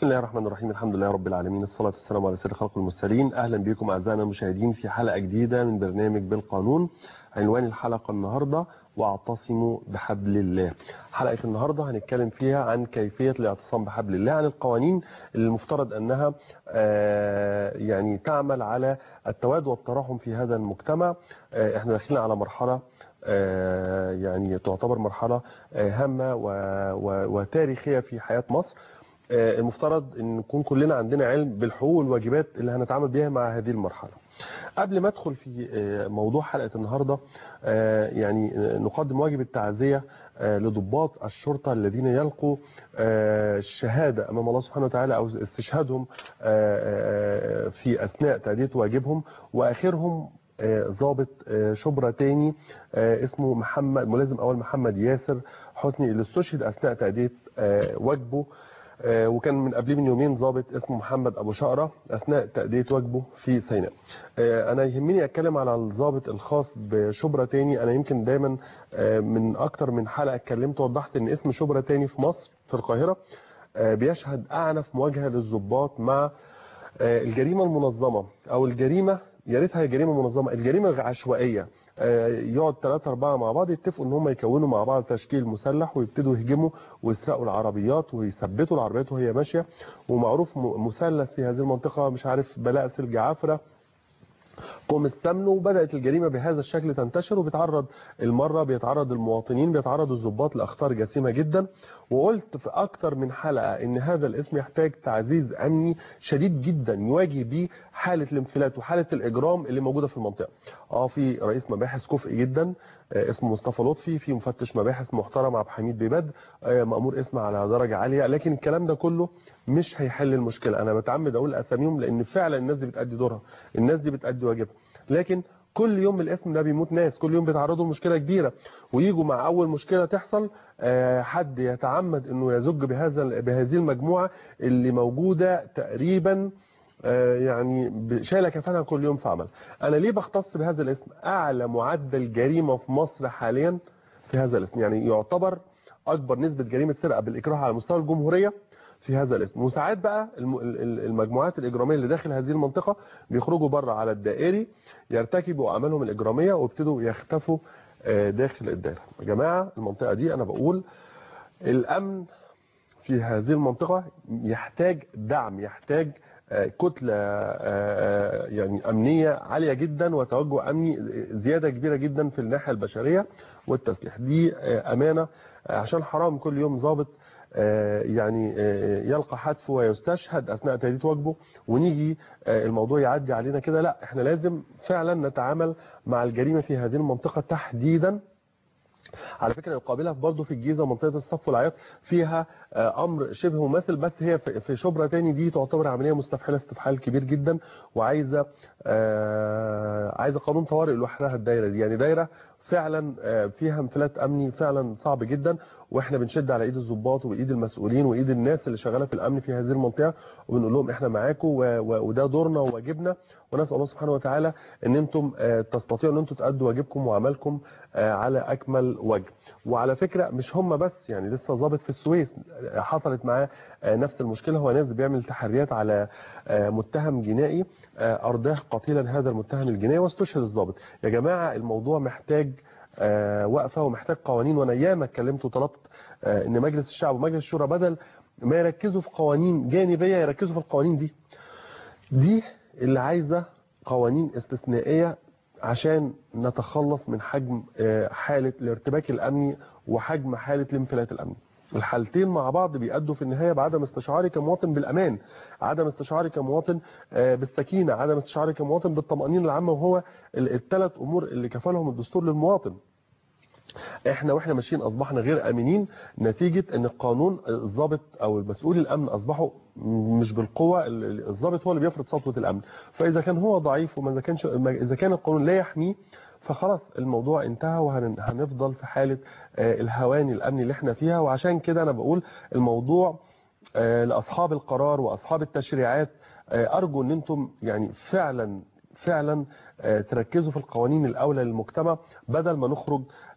بسم الله الرحمن الرحيم الحمد لله رب العالمين الصلاة والسلام على سيد خلق المرسلين أهلا بكم أعزائنا المشاهدين في حلقة جديدة من برنامج بالقانون عنوان الحلقة النهاردة واعتصموا بحبل الله حلقة النهاردة هنتكلم فيها عن كيفية الاعتصام بحبل الله عن القوانين اللي المفترض أنها يعني تعمل على التواد والتراحم في هذا المجتمع احنا داخلين على مرحلة يعني تعتبر مرحلة هامة وتاريخية في حياة مصر المفترض ان نكون كلنا عندنا علم بالحقوق والواجبات اللي هنتعامل بيها مع هذه المرحلة قبل ما ادخل في موضوع حلقة النهاردة يعني نقدم واجب التعزية لضباط الشرطة الذين يلقوا الشهادة أمام الله سبحانه وتعالى أو استشهادهم في أثناء تأدية واجبهم وآخرهم ضابط شبرا تاني اسمه محمد ملازم أول محمد ياسر حسني اللي استشهد أثناء تأدية واجبه وكان من قبليه من يومين ضابط اسمه محمد ابو شقره اثناء تاديه واجبه في سيناء انا يهمني اتكلم على الضابط الخاص بشبرا تاني انا يمكن دايما من اكتر من حلقه اتكلمت وضحت ان اسم شبرا تاني في مصر في القاهره بيشهد اعنف مواجهه للضباط مع الجريمه المنظمه او الجريمه يا ريتها جريمه منظمه الجريمه العشوائيه يقعد ثلاثة أربعة مع بعض يتفقوا إن هم يكونوا مع بعض تشكيل مسلح ويبتدوا يهجموا ويسرقوا العربيات ويثبتوا العربيات وهي ماشية ومعروف مثلث في هذه المنطقة مش عارف بلاء سلج عفرة قوم السمن وبدأت الجريمة بهذا الشكل تنتشر وبيتعرض المرة بيتعرض المواطنين بيتعرض الضباط لأخطار جسيمة جدا وقلت في أكتر من حلقة إن هذا الاسم يحتاج تعزيز أمني شديد جدا يواجه به حالة الانفلات وحالة الإجرام اللي موجودة في المنطقة اه في رئيس مباحث كفء جدا اسمه مصطفى لطفي في مفتش مباحث محترم عبد الحميد ببدر مأمور اسم على درجة عالية لكن الكلام ده كله مش هيحل المشكلة أنا بتعمد أقول أساميهم لأن فعلا الناس دي بتأدي دورها الناس دي بتأدي واجبها لكن كل يوم الاسم ده بيموت ناس كل يوم بيتعرضوا لمشكله كبيره ويجوا مع اول مشكله تحصل حد يتعمد انه يزج بهذا بهذه المجموعه اللي موجوده تقريبا يعني شايله كفانها كل يوم في عمل انا ليه بختص بهذا الاسم اعلى معدل جريمه في مصر حاليا في هذا الاسم يعني يعتبر اكبر نسبه جريمه سرقه بالاكراه على مستوى الجمهوريه في هذا الاسم وساعات بقى المجموعات الإجرامية اللي داخل هذه المنطقة بيخرجوا بره على الدائري يرتكبوا أعمالهم الإجرامية ويبتدوا يختفوا داخل الدائرة يا جماعة المنطقة دي أنا بقول الأمن في هذه المنطقة يحتاج دعم يحتاج كتلة يعني أمنية عالية جدا وتوجه أمني زيادة كبيرة جدا في الناحية البشرية والتسليح دي أمانة عشان حرام كل يوم ضابط يعني يلقى حتف ويستشهد أثناء تأدية واجبه ونيجي الموضوع يعدي علينا كده لا احنا لازم فعلا نتعامل مع الجريمة في هذه المنطقة تحديدا على فكرة القابلة برضه في الجيزة منطقة الصف والعياط فيها أمر شبه مماثل بس هي في شبرا تاني دي تعتبر عملية مستفحلة استفحال كبير جدا وعايزة عايزة قانون طوارئ لوحدها الدايرة دي يعني دايرة فعلا فيها انفلات امني فعلا صعب جدا واحنا بنشد على ايد الضباط وايد المسؤولين وايد الناس اللي شغاله في الامن في هذه المنطقه وبنقول لهم احنا معاكم وده دورنا وواجبنا ونسال الله سبحانه وتعالى ان انتم تستطيعوا ان انتم تادوا واجبكم وعملكم على اكمل وجه وعلى فكره مش هم بس يعني لسه ضابط في السويس حصلت معاه نفس المشكله هو ناس بيعمل تحريات على متهم جنائي ارداه قتيلا هذا المتهم الجنائي واستشهد الضابط يا جماعه الموضوع محتاج وقفه ومحتاج قوانين وانا ياما اتكلمت وطلبت ان مجلس الشعب ومجلس الشورى بدل ما يركزوا في قوانين جانبيه يركزوا في القوانين دي دي اللي عايزه قوانين استثنائيه عشان نتخلص من حجم حاله الارتباك الامني وحجم حاله الانفلات الامني الحالتين مع بعض بيأدوا في النهاية بعدم استشعاري كمواطن بالأمان عدم استشعاري كمواطن بالسكينة عدم استشعاري كمواطن بالطمأنينة العامة وهو الثلاث أمور اللي كفلهم الدستور للمواطن احنا واحنا ماشيين اصبحنا غير امنين نتيجة ان القانون الضابط او المسؤول الامن اصبحوا مش بالقوة الضابط هو اللي بيفرض سلطة الامن فاذا كان هو ضعيف وما اذا كانش اذا كان القانون لا يحميه فخلاص الموضوع انتهى وهنفضل في حالة الهوان الامني اللي احنا فيها وعشان كده انا بقول الموضوع لاصحاب القرار واصحاب التشريعات ارجو ان انتم يعني فعلا فعلا تركزوا في القوانين الاولى للمجتمع بدل ما نخرج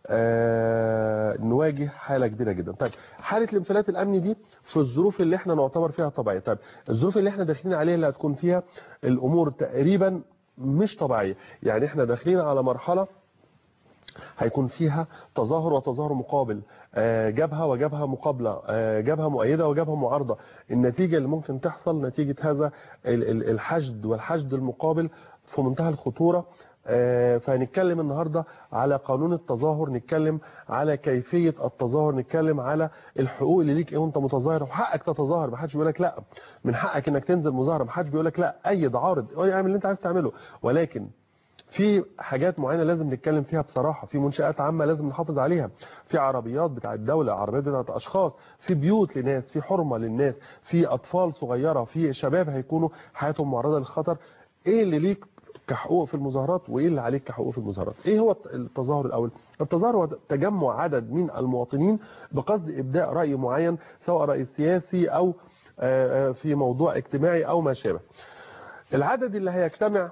آه نواجه حاله كبيره جدا طيب حاله الانفلات الامني دي في الظروف اللي احنا نعتبر فيها طبيعيه طيب الظروف اللي احنا داخلين عليها اللي هتكون فيها الامور تقريبا مش طبيعيه يعني احنا داخلين على مرحله هيكون فيها تظاهر وتظاهر مقابل آه، جبهة وجبهة مقابلة آه، جبهة مؤيدة وجبهة معارضة النتيجة اللي ممكن تحصل نتيجة هذا ال- ال- الحشد والحشد المقابل في منتهى الخطورة آه، فهنتكلم النهاردة على قانون التظاهر نتكلم على كيفية التظاهر نتكلم على الحقوق اللي ليك ايه وانت متظاهر وحقك تتظاهر محدش بيقول لك لا من حقك انك تنزل مظاهرة محدش بيقول لك لا ايد عارض اعمل اللي انت عايز تعمله ولكن في حاجات معينة لازم نتكلم فيها بصراحة في منشآت عامة لازم نحافظ عليها في عربيات بتاع الدولة عربيات بتاعت أشخاص في بيوت لناس في حرمة للناس في أطفال صغيرة في شباب هيكونوا حياتهم معرضة للخطر إيه اللي ليك كحقوق في المظاهرات وإيه اللي عليك كحقوق في المظاهرات إيه هو التظاهر الأول التظاهر هو تجمع عدد من المواطنين بقصد إبداء رأي معين سواء رأي سياسي أو آه، آه، في موضوع اجتماعي أو ما شابه العدد اللي هيجتمع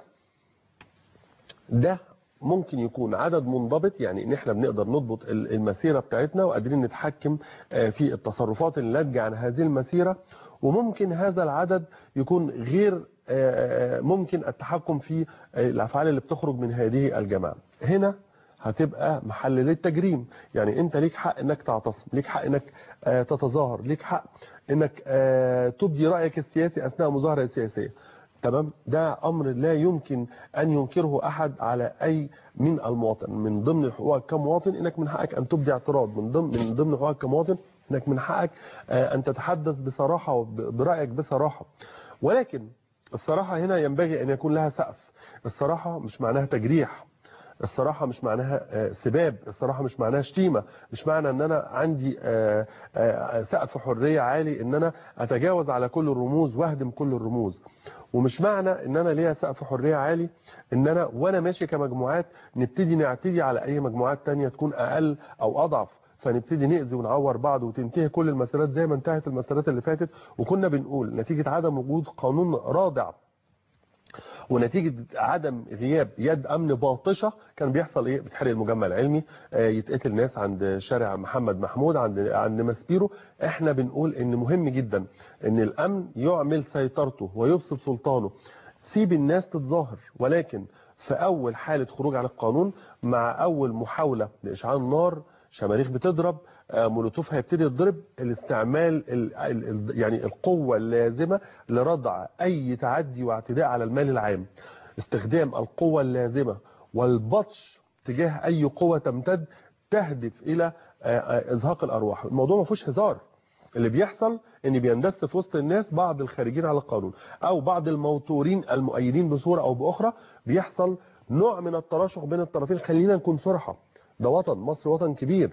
ده ممكن يكون عدد منضبط يعني ان احنا بنقدر نضبط ال- المسيرة بتاعتنا وقادرين نتحكم آه، في التصرفات اللي ناتجه عن هذه المسيرة وممكن هذا العدد يكون غير آه، ممكن التحكم في آه، الافعال اللي بتخرج من هذه الجماعة هنا هتبقى محل للتجريم يعني انت ليك حق انك تعتصم ليك حق انك آه، تتظاهر ليك حق انك آه، تبدي رأيك السياسي اثناء مظاهرة سياسية تمام ده امر لا يمكن ان ينكره احد على اي من المواطن من ضمن حقوقك كمواطن انك من حقك ان تبدي اعتراض من ضمن من ضمن حقوقك كمواطن انك من حقك آه، ان تتحدث بصراحه وبرايك بصراحه ولكن الصراحه هنا ينبغي ان يكون لها سقف الصراحه مش معناها تجريح الصراحة مش معناها آه، سباب الصراحة مش معناها شتيمة مش معنى ان انا عندي آه، آه، سقف حرية عالي ان انا اتجاوز على كل الرموز واهدم كل الرموز ومش معنى ان انا ليا سقف حرية عالي ان انا وانا ماشي كمجموعات نبتدي نعتدي على اي مجموعات تانية تكون اقل او اضعف فنبتدي نأذي ونعور بعض وتنتهي كل المسيرات زي ما انتهت المسيرات اللي فاتت وكنا بنقول نتيجة عدم وجود قانون رادع ونتيجة عدم غياب يد أمن باطشة كان بيحصل إيه بتحرق المجمع العلمي آه، يتقتل ناس عند شارع محمد محمود عند عند ماسبيرو احنا بنقول إن مهم جدا إن الأمن يعمل سيطرته ويبسط سلطانه سيب الناس تتظاهر ولكن في أول حالة خروج عن القانون مع أول محاولة لإشعال نار شماريخ بتضرب آه، مولوتوف هيبتدي يضرب الاستعمال ال ال ال يعني القوة اللازمة لردع أي تعدي واعتداء على المال العام استخدام القوة اللازمة والبطش تجاه أي قوة تمتد تهدف إلى آه، آه، إزهاق الأرواح الموضوع ما فيهوش هزار اللي بيحصل ان بيندس في وسط الناس بعض الخارجين على القانون او بعض الموتورين المؤيدين بصورة او باخرى بيحصل نوع من التراشح بين الطرفين خلينا نكون صرحة ده وطن مصر وطن كبير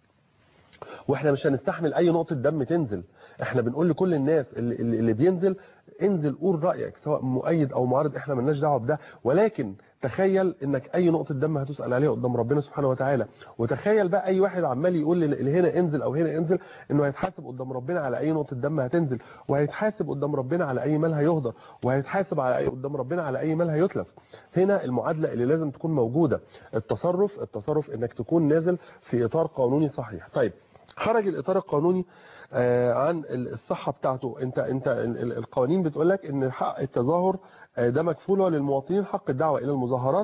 واحنا مش هنستحمل اي نقطة دم تنزل احنا بنقول لكل الناس اللي, اللي اللي بينزل انزل قول رأيك سواء مؤيد او معارض احنا ملناش دعوه بده ولكن تخيل انك اي نقطة دم هتسأل عليها قدام ربنا سبحانه وتعالى وتخيل بقى اي واحد عمال يقول اللي هنا انزل او هنا انزل انه هيتحاسب قدام ربنا على اي نقطة دم هتنزل وهيتحاسب قدام ربنا على اي مال هيهدر وهيتحاسب على اي قدام ربنا على اي مال هيتلف هنا المعادلة اللي لازم تكون موجودة التصرف التصرف انك تكون نازل في اطار قانوني صحيح طيب خرج الاطار القانوني آه، عن الصحة بتاعته انت انت ال- ال- القوانين بتقول لك ان حق التظاهر آه، ده مكفول للمواطنين حق الدعوة الى المظاهرات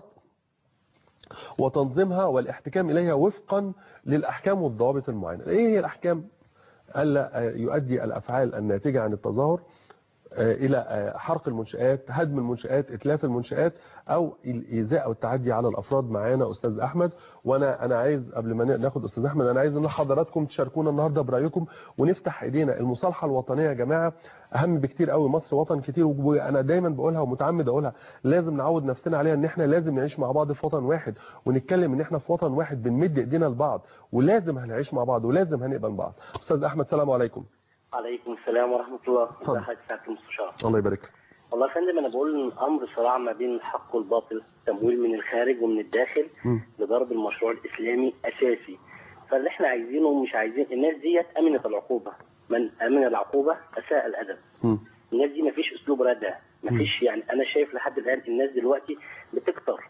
وتنظيمها والاحتكام اليها وفقا للاحكام والضوابط المعينة ايه هي الاحكام الا آه، يؤدي الافعال الناتجة عن التظاهر آه، الى آه، حرق المنشآت هدم المنشآت اتلاف المنشآت او الايذاء او التعدي على الافراد معانا استاذ احمد وانا انا عايز قبل ما ناخد استاذ احمد انا عايز ان حضراتكم تشاركونا النهارده برايكم ونفتح ايدينا المصالحه الوطنيه يا جماعه اهم بكتير قوي مصر وطن كتير وانا دايما بقولها ومتعمد اقولها لازم نعود نفسنا عليها ان احنا لازم نعيش مع بعض في وطن واحد ونتكلم ان احنا في وطن واحد بنمد ايدينا لبعض ولازم هنعيش مع بعض ولازم هنقبل بعض استاذ احمد سلام عليكم عليكم السلام ورحمة الله اتفضل. ازي حضرتك سعادة المستشار الله يبارك لك والله يا فندم انا بقول ان امر صراع ما بين الحق والباطل تمويل من الخارج ومن الداخل مم. لضرب المشروع الاسلامي اساسي فاللي احنا عايزينه ومش عايزين الناس ديت امنت العقوبة من امن العقوبة اساء الادب مم. الناس دي مفيش اسلوب ردع مفيش يعني انا شايف لحد الان الناس دلوقتي بتكتر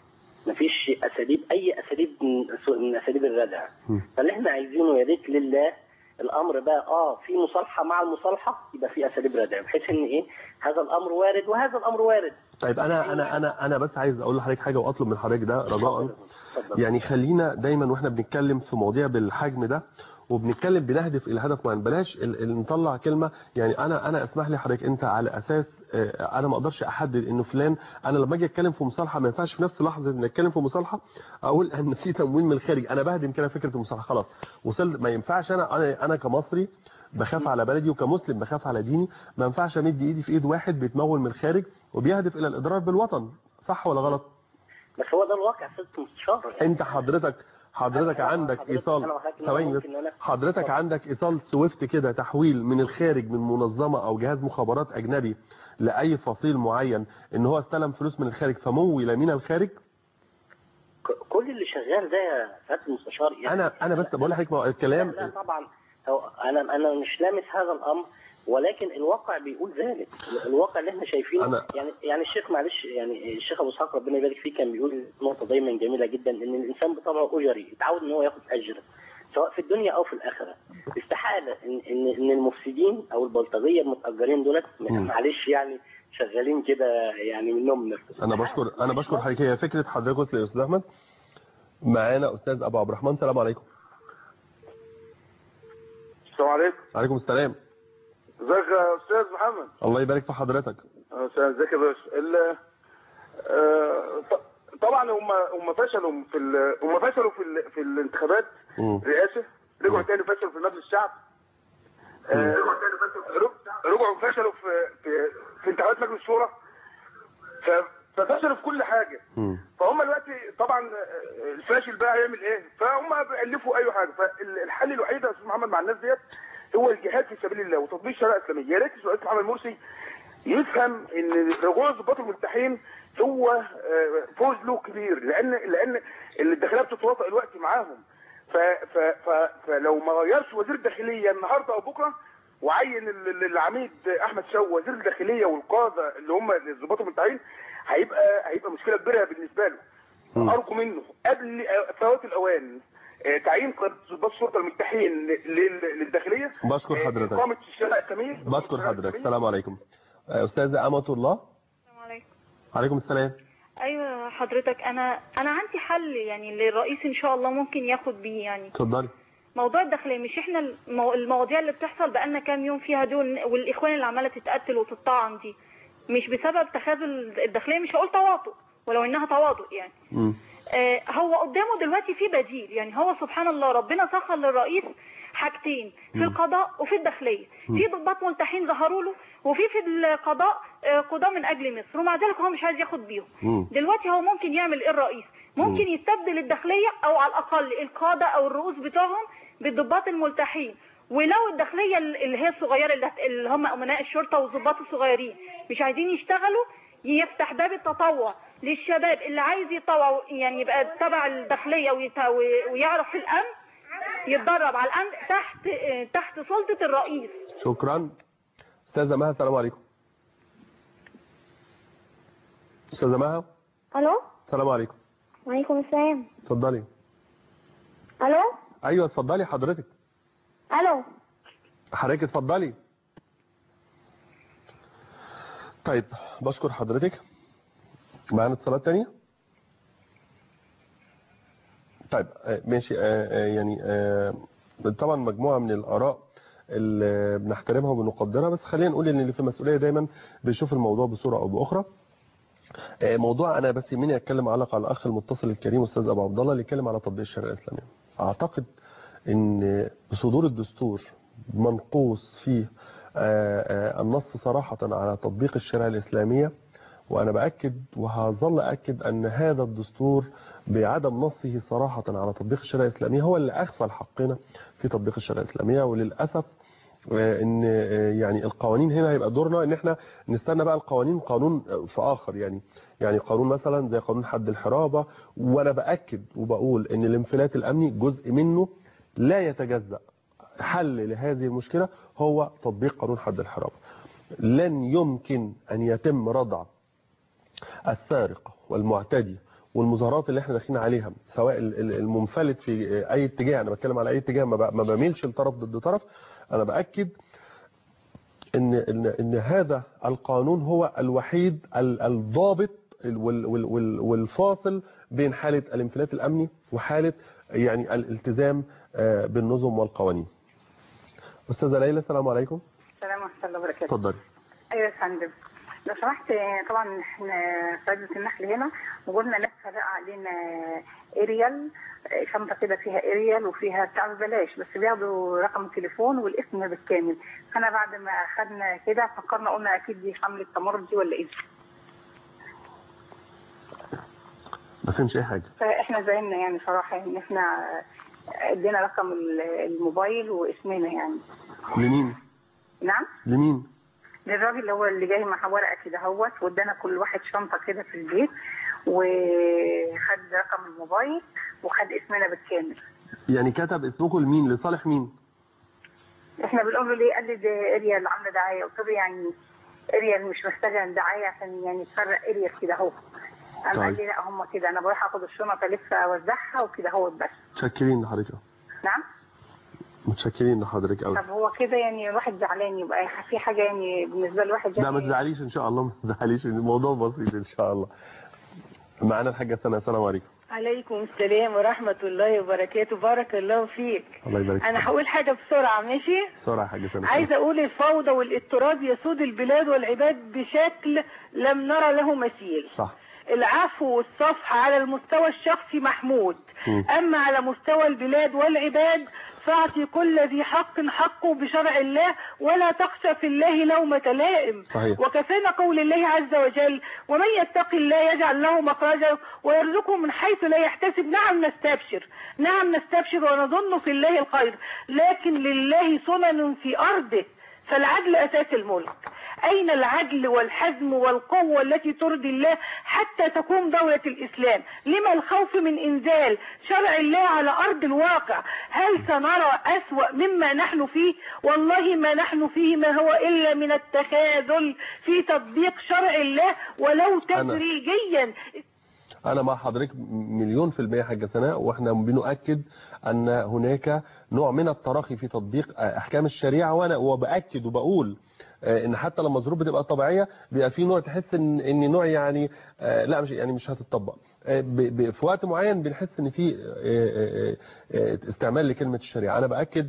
مفيش اساليب اي اساليب من من اساليب الردع مم. فاللي احنا عايزينه يا ريت لله الامر بقى اه في مصالحه مع المصالحه يبقى في اساليب ردع بحيث ان ايه هذا الامر وارد وهذا الامر وارد طيب انا انا انا انا بس عايز اقول لحضرتك حاجه واطلب من حضرتك ده رجاء اتفضل. يعني خلينا دايما واحنا بنتكلم في مواضيع بالحجم ده وبنتكلم بنهدف الى هدف معين بلاش ال- ال- نطلع كلمه يعني انا انا اسمح لي حضرتك انت على اساس آه، انا ما اقدرش احدد انه فلان انا لما اجي اتكلم في مصالحه ما ينفعش في نفس لحظه ان اتكلم في مصالحه اقول ان في تمويل من الخارج انا بهدم كده فكره المصالحه خلاص وصلت ما ينفعش انا انا انا كمصري بخاف على بلدي وكمسلم بخاف على ديني ما ينفعش امد ايدي في ايد واحد بيتمول من الخارج وبيهدف الى الاضرار بالوطن صح ولا غلط بس هو ده الواقع ست مستشار يعني. انت حضرتك حضرتك عندك حضرتك ايصال أنا وحضرتك إن أنا ثواني بس ممكن إن أنا- حضرتك اتفضل. عندك ايصال سويفت كده تحويل من الخارج من منظمه او جهاز مخابرات اجنبي لاي فصيل معين ان هو استلم فلوس من الخارج فمول من الخارج ك- كل اللي شغال ده يا سياده المستشار يعني انا انا بس بقول لحضرتك ما هو الكلام لا لا طبعا هو انا انا مش لامس هذا الامر ولكن الواقع بيقول ذلك الواقع اللي احنا شايفينه أنا- يعني يعني الشيخ معلش يعني الشيخ ابو اسحاق ربنا يبارك فيه كان بيقول نقطه دايما جميله جدا ان الانسان بطبعه اجري يتعود ان هو ياخد اجر سواء في الدنيا او في الاخره استحاله ان ان ان المفسدين او البلطجيه المتاجرين دولت مم. معلش يعني شغالين كده يعني منهم نفس انا بشكر انا بشكر حضرتك هي فكره حضرتك وصل يا استاذ احمد معانا استاذ ابو عبد الرحمن السلام عليكم السلام عليكم وعليكم السلام ازيك يا استاذ محمد الله يبارك في حضرتك اه، ازيك يا باشا ال- اه، ط- طبعا هم هم فشلوا في ال- هم فشلوا في ال- في الانتخابات مم. رئاسه رجعوا تاني فشلوا في مجلس الشعب اه، رج- رجعوا فشلوا في في في انتخابات مجلس الشورى ف- ففشلوا في كل حاجه مم. فهم دلوقتي طبعا اه، الفاشل بقى هيعمل ايه؟ فهم بيألفوا اي حاجه فالحل الوحيد يا استاذ محمد مع الناس ديت هو الجهاد في سبيل الله وتطبيق الشريعه الاسلاميه يا ريت الرئيس محمد مرسي يفهم ان رجوع الضباط الملتحين هو آه، فوز له كبير لان لان الداخليه بتتواطئ الوقت معاهم ف ف ف فلو ما غيرش وزير الداخليه النهارده او بكره وعين ال- ال- العميد احمد شو وزير الداخليه والقاده اللي هم الضباط الملتحين هيبقى هيبقى مشكله كبيره بالنسبه له مم. ارجو منه قبل فوات الاوان آه، تعيين قاده ضباط الشرطه الملتحين لل- للداخليه بشكر آه، حضرتك. اقامه الشارع الاسلاميه بشكر حضرتك السلام عليكم آه، استاذه امه الله السلام عليكم عليكم السلام ايوه حضرتك انا انا عندي حل يعني للرئيس ان شاء الله ممكن ياخد بيه يعني اتفضلي موضوع الداخليه مش احنا المو... المواضيع اللي بتحصل بقالنا كام يوم فيها دول والاخوان اللي عماله تتقتل وتطعن دي مش بسبب تخاذل الداخليه مش هقول تواطؤ ولو انها تواطؤ يعني مم. آه، هو قدامه دلوقتي في بديل يعني هو سبحان الله ربنا سخر للرئيس حاجتين في القضاء وفي الداخليه في ضباط ملتحين ظهروا له وفي في القضاء آه، قضاة من اجل مصر ومع ذلك هو مش عايز ياخد بيهم مم. دلوقتي هو ممكن يعمل ايه الرئيس ممكن يستبدل الداخليه او على الاقل القاده او الرؤوس بتوعهم بالضباط الملتحين ولو الداخليه اللي هي الصغيره اللي اللي هم امناء الشرطه والضباط الصغيرين مش عايزين يشتغلوا يفتح باب التطوع للشباب اللي عايز يتطوع يعني يبقى تبع الداخليه ويت- وي- ويعرف في الامن يتدرب على الامن تحت تحت سلطه الرئيس شكرا استاذه مها السلام عليكم استاذه مها الو السلام عليكم وعليكم السلام اتفضلي الو ايوه اتفضلي حضرتك الو حضرتك اتفضلي طيب بشكر حضرتك معانا اتصالات تانية طيب آه، ماشي آه، آه، يعني آه، طبعا مجموعة من الآراء اللي بنحترمها وبنقدرها بس خلينا نقول ان اللي في مسؤولية دايما بيشوف الموضوع بصورة او بأخرى آه، موضوع انا بس يميني اتكلم علق على الاخ المتصل الكريم استاذ ابو عبد الله اللي اتكلم على تطبيق الشريعه الاسلاميه اعتقد ان بصدور الدستور منقوص فيه آه، آه، النص صراحه على تطبيق الشريعه الاسلاميه وانا باكد وهظل اكد ان هذا الدستور بعدم نصه صراحه على تطبيق الشريعه الاسلاميه هو اللي اغفل حقنا في تطبيق الشريعه الاسلاميه وللاسف آه، ان آه، يعني القوانين هنا هيبقى دورنا ان احنا نستنى بقى القوانين قانون آه، في اخر يعني يعني قانون مثلا زي قانون حد الحرابه وانا باكد وبقول ان الانفلات الامني جزء منه لا يتجزأ حل لهذه المشكله هو تطبيق قانون حد الحرابه لن يمكن ان يتم ردع السارق والمعتدي والمظاهرات اللي احنا داخلين عليها سواء ال- ال- المنفلت في اي اتجاه انا بتكلم على اي اتجاه ما ب- ما بميلش لطرف ضد طرف انا باكد ان ان ان هذا القانون هو الوحيد ال- الضابط ال- وال- وال- وال- والفاصل بين حاله الانفلات الامني وحاله يعني الالتزام آه، بالنظم والقوانين استاذه ليلى السلام عليكم السلام ورحمة الله وبركاته. اتفضلي أيوة يا فندم. لو سمحت طبعا احنا في عزة النحل هنا وقلنا ناس فرق علينا اريال شنطة كده فيها اريال وفيها بتاع ببلاش بس بياخدوا رقم التليفون والاسم بالكامل فانا بعد ما اخدنا كده فكرنا قلنا اكيد دي حملة تمرد دي ولا ايه ما فهمش اي حاجه فاحنا زعلنا يعني صراحة ان احنا ادينا رقم الموبايل واسمنا يعني لمين نعم لمين للراجل اللي هو اللي جاي مع ورقه كده اهوت وادانا كل واحد شنطه كده في البيت وخد رقم الموبايل وخد اسمنا بالكامل يعني كتب اسمكم لمين لصالح مين احنا بنقول له ليه قال لي ده اريال عامله دعايه قلت له يعني اريال مش محتاجه دعايه عشان يعني تفرق اريال كده اهو قام قال طيب. لي لا هم كده انا بروح اخد الشنط الف اوزعها وكده اهوت بس متشكرين لحضرتك نعم متشكرين لحضرتك قوي طب هو كده يعني الواحد زعلان يبقى في حاجه يعني بالنسبه لواحد لا ما يعني تزعليش ان شاء الله ما تزعليش الموضوع بسيط ان شاء الله معانا الحاجه سنه السلام عليكم عليكم السلام ورحمة الله وبركاته بارك الله فيك الله يبارك أنا فيك هقول حاجة بسرعة ماشي بسرعه يا حاجه سنه عايزة أقول الفوضى والاضطراب يسود البلاد والعباد بشكل لم نرى له مثيل صح العفو والصفح على المستوى الشخصي محمود مم. أما على مستوى البلاد والعباد فاعطي كل ذي حق حقه بشرع الله ولا تخشى في الله لومة لائم صحيح. وكفانا قول الله عز وجل ومن يتق الله يجعل له مخرجا ويرزقه من حيث لا يحتسب نعم نستبشر نعم نستبشر ونظن في الله الخير لكن لله سنن في أرضه فالعدل أساس الملك أين العدل والحزم والقوة التي ترضي الله حتى تقوم دولة الإسلام لما الخوف من إنزال شرع الله على أرض الواقع هل سنرى أسوأ مما نحن فيه والله ما نحن فيه ما هو إلا من التخاذل في تطبيق شرع الله ولو تدريجيا انا مع حضرتك مليون في المية حاجة سناء واحنا بنؤكد ان هناك نوع من التراخي في تطبيق احكام الشريعة وانا وباكد وبقول آه، ان حتى لما الظروف بتبقى طبيعيه بيبقى في نوع تحس ان ان نوع يعني آه، لا مش يعني مش هتطبق آه، ب- ب- في وقت معين بنحس ان في آه، آه، آه، استعمال لكلمه الشريعه انا باكد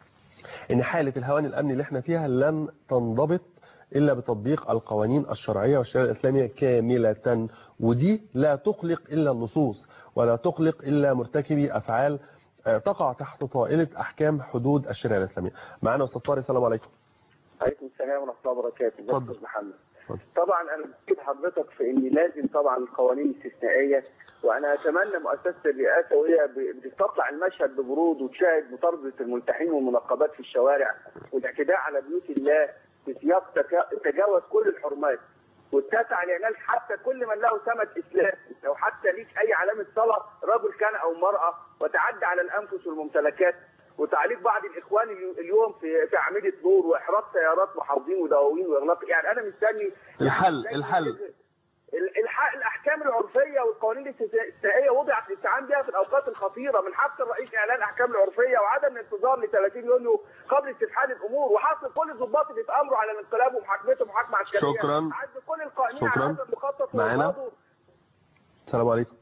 ان حاله الهوان الامني اللي احنا فيها لن تنضبط الا بتطبيق القوانين الشرعيه والشريعه الاسلاميه كامله ودي لا تقلق الا اللصوص ولا تقلق الا مرتكبي افعال آه، تقع تحت طائله احكام حدود الشريعه الاسلاميه معانا استاذ طارق السلام عليكم عليكم السلام ورحمه الله وبركاته اتفضل. أستاذ محمد اتفضل. طبعا انا بأكد حضرتك في ان لازم طبعا القوانين استثنائيه وانا اتمنى مؤسسه الرئاسه وهي ب- بتطلع المشهد ببرود وتشاهد مطارده الملتحين والمنقبات في الشوارع والاعتداء على بيوت الله في سياق تكا- تجاوز كل الحرمات واتسع لعنان حتى كل من له سمت اسلام لو حتى ليك اي علامه صلاه رجل كان او امراه وتعدى على الانفس والممتلكات وتعليق بعض الاخوان اليو- اليوم في في اعمده نور واحراق سيارات محافظين ودواوين واغلاق يعني انا مستني الحل- يعني الحل. ال- الح- الاحكام العرفيه والقوانين الاستثنائيه وضعت للاستعان بها في الاوقات الخطيره من حق الرئيس اعلان الاحكام العرفيه وعدم الانتظار ل 30 يونيو قبل استفحال الامور وحصر كل الضباط اللي اتامروا على الانقلاب ومحاكمته محاكمه عسكريه شكراً. عد كل القائمين شكراً. على هذا المخطط معانا؟ وإرفاضه. السلام عليكم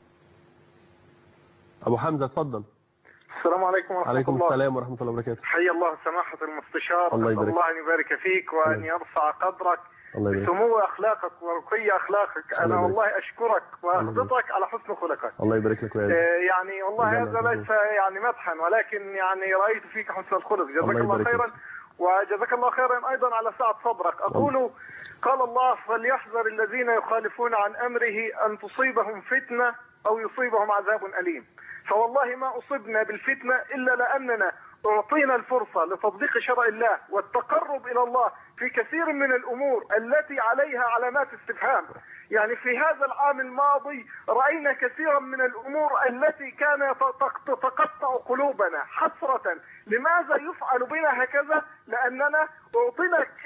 ابو حمزه اتفضل السلام عليكم ورحمة عليكم الله السلام ورحمه الله وبركاته حي الله سماحة المستشار الله أسأل يبارك. الله أن يبارك فيك وأن الله. يرفع قدرك الله يبارك بسمو أخلاقك ورقي أخلاقك الله أنا يبارك. والله أشكرك يبارك. وأحبطك على حسن خلقك الله يبارك لك آه، ويعزك يعني والله جزاك هذا الله ليس يعني مدحا ولكن يعني رأيت فيك حسن الخلق جزاك الله الله يبارك خيرا وجزاك الله خيرا أيضا على سعة صدرك أقول قال الله فليحذر الذين يخالفون عن أمره أن تصيبهم فتنة أو يصيبهم عذاب أليم فوالله ما أصبنا بالفتنة إلا لأننا أعطينا الفرصة لتطبيق شرع الله والتقرب إلى الله في كثير من الأمور التي عليها علامات استفهام يعني في هذا العام الماضي رأينا كثيرا من الأمور التي كان يتق- تتقطع قلوبنا حسرة لماذا يفعل بنا هكذا لأننا أعطينا أكثر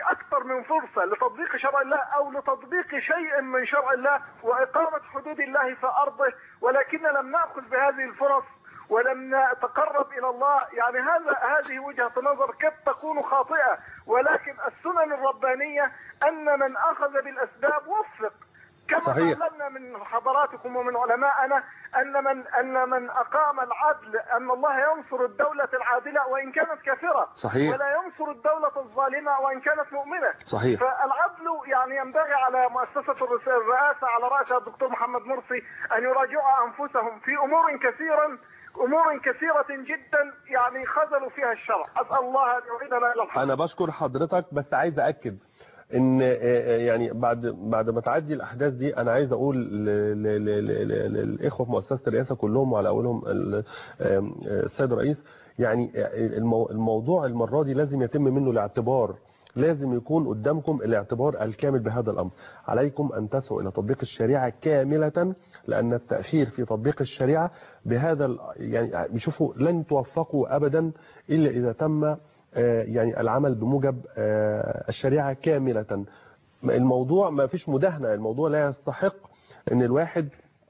اكثر من فرصه لتطبيق شرع الله او لتطبيق شيء من شرع الله واقامه حدود الله في ارضه ولكن لم ناخذ بهذه الفرص ولم نتقرب الى الله يعني هذا هذه وجهه نظر قد تكون خاطئه ولكن السنن الربانيه ان من اخذ بالاسباب وفق كما صحيح. تعلمنا من حضراتكم ومن علمائنا ان من ان من اقام العدل ان الله ينصر الدوله العادله وان كانت كافره صحيح. ولا ينصر الدوله الظالمه وان كانت مؤمنه صحيح. فالعدل يعني ينبغي على مؤسسه الرس- الرئاسه على راسها الدكتور محمد مرسي ان يراجعوا انفسهم في امور كثيرا امور كثيره جدا يعني خذلوا فيها الشرع اسال الله ان يعيدنا الى الحق انا بشكر حضرتك بس عايز ااكد ان آه، آه، يعني بعد بعد ما تعدي الاحداث دي انا عايز اقول ل- ل- ل- ل- ل- للاخوه في مؤسسه الرئاسه كلهم وعلى اولهم ال- آم، آه، السيد الرئيس يعني آه، المو- الموضوع المره دي لازم يتم منه الاعتبار لازم يكون قدامكم الاعتبار الكامل بهذا الامر عليكم ان تسعوا الى تطبيق الشريعه كامله لان التاخير في تطبيق الشريعه بهذا ال- يعني بيشوفوا لن توفقوا ابدا الا اذا تم آه، يعني العمل بموجب آه، الشريعة كاملة الموضوع ما فيش مداهنة الموضوع لا يستحق ان الواحد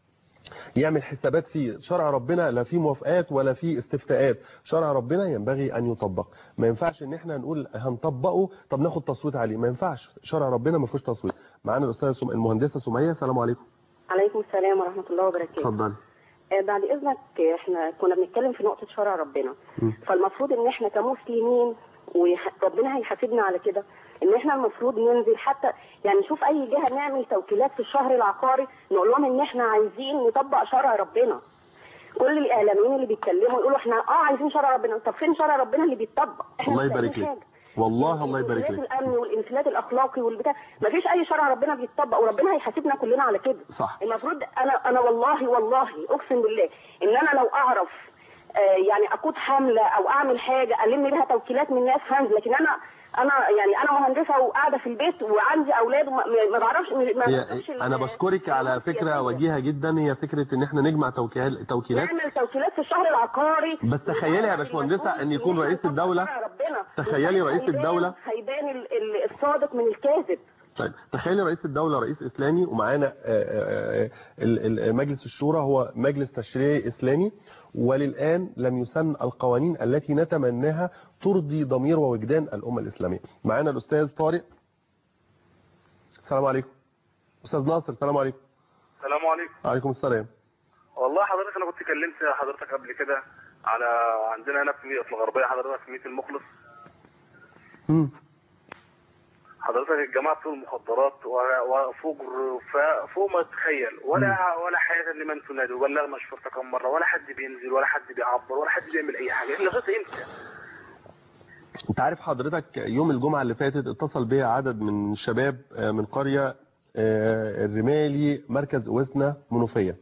يعمل حسابات فيه شرع ربنا لا فيه موافقات ولا فيه استفتاءات شرع ربنا ينبغي ان يطبق ما ينفعش ان احنا نقول هنطبقه طب ناخد تصويت عليه ما ينفعش شرع ربنا ما فيهوش تصويت معانا الاستاذه سم... المهندسه سميه السلام عليكم عليكم السلام ورحمة الله وبركاته اتفضلي آه، بعد إذنك آه، احنا كنا بنتكلم في نقطة شرع ربنا م. فالمفروض إن احنا كمسلمين وربنا هيحاسبنا على كده إن احنا المفروض ننزل حتى يعني نشوف أي جهة نعمل توكيلات في الشهر العقاري نقول لهم إن احنا عايزين نطبق شرع ربنا كل الإعلاميين اللي بيتكلموا يقولوا احنا اه عايزين شرع ربنا طب فين شرع ربنا اللي بيتطبق احنا الله مش لاقيين يبارك لك حاجة. والله الله يبارك الانفلات لك الامني والانفلات الاخلاقي والبتاع ما فيش اي شرع ربنا بيتطبق وربنا هيحاسبنا كلنا على كده صح المفروض انا انا والله والله اقسم بالله ان انا لو اعرف آه، يعني اقود حمله او اعمل حاجه الم بيها توكيلات من الناس هنزل لكن انا انا يعني انا مهندسه وقاعده في البيت وعندي اولاد وما ما بعرفش ما هي بعرفش ال- انا بشكرك على فكره وجيهه جدا هي فكره ان احنا نجمع توكيل- توكيلات نعمل توكيلات في الشهر العقاري بس تخيلي يا باشمهندسه ان يكون رئيس الدوله ربنا تخيلي رئيس هيبان- الدولة هيبان ال- ال- الصادق من الكاذب طيب تخيلي رئيس الدولة رئيس إسلامي ومعانا آه، آه، آه، ال- ال- مجلس الشورى هو مجلس تشريعي إسلامي وللآن لم يسن القوانين التي نتمناها ترضي ضمير ووجدان الأمة الإسلامية معانا الأستاذ طارق السلام عليكم أستاذ ناصر السلام عليكم السلام عليكم وعليكم السلام والله حضرتك انا كنت كلمت حضرتك قبل كده على عندنا هنا في مية- في الغربيه حضرتك في ميت المخلص مم. حضرتك الجماعه بتوع المخدرات و- وفجر ف- فوق ما تتخيل ولا ولا حياه لمن تنادي ولا مشفرة كم مره ولا حد بينزل ولا حد بيعبر ولا حد بيعمل اي حاجه لغايه امتى؟ انت عارف حضرتك يوم الجمعة اللي فاتت اتصل بيا عدد من الشباب آه، من قرية آه، الرمالي مركز اوسنا منوفية